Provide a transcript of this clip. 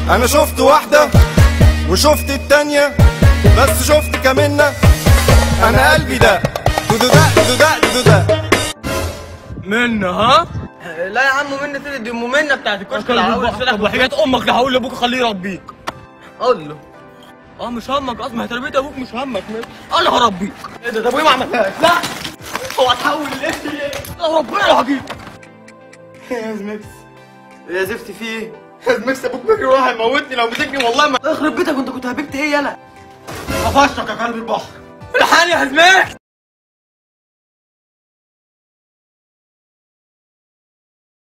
انا شفت واحدة وشفت التانية بس شفت كمنة انا قلبي ده دودو ده دودو ده دودو ده منا ها؟ لا يا عم منى تاني دي ام منى بتاعت الكشك العوض طب وحياة امك هقول لابوك خليه يربيك قول له اه مش همك اصلا هي تربية ابوك مش همك انا هربيك ايه ده طب وايه ما عملتهاش لا هو اتحول ليه لا ربنا هجيب يا زميكس يا زفت في ايه يا زميكس ابوك بيجري وراح هيموتني لو مسكني والله ما يخرب بيتك وانت كنت هبكت ايه يلا قفشتك يا كلب البحر الحقني يا زميكس